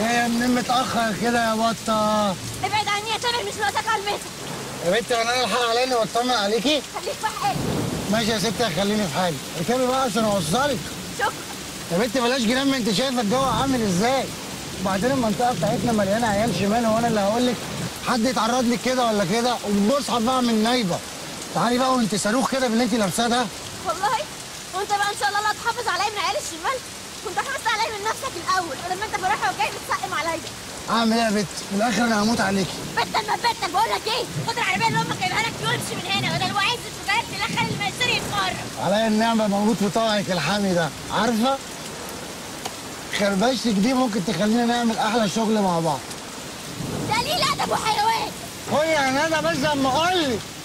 جايه منين متاخر كده يا بطه ابعد عني يا تامر مش ناقصك على المتر يا بنتي وانا الحق علينا واطمن عليكي خليك في حالك ماشي يا ستي خليني في حالي اركبي بقى عشان اوصلك شكرا يا بنتي بلاش جنان ما انت شايفه الجو عامل ازاي وبعدين المنطقه بتاعتنا مليانه عيال شمال وانا اللي هقول لك حد يتعرض لك كده ولا كده وبصحى بقى من نايبه تعالي بقى وانت صاروخ كده باللي انت لابساه ده والله وانت بقى ان شاء الله لا تحافظ عليا من عيال الشمال كنت حافظت عليا من نفسك الاول ولما انت فرحه وجاي بتسقم عليا اعمل ايه يا بت في الاخر انا هموت عليكي بتل ما بتل بقول لك ايه خد العربيه اللي امك جايبها لك وامشي من هنا بدل وعايز تشوفها تدخل الميسر يتخرج عليا النعمه موجود في طاعك الحامي ده عارفه خربشتك دي ممكن تخلينا نعمل احلى شغل مع بعض دليل ادب وحيوان قولي يا ندى بس اما اقول لك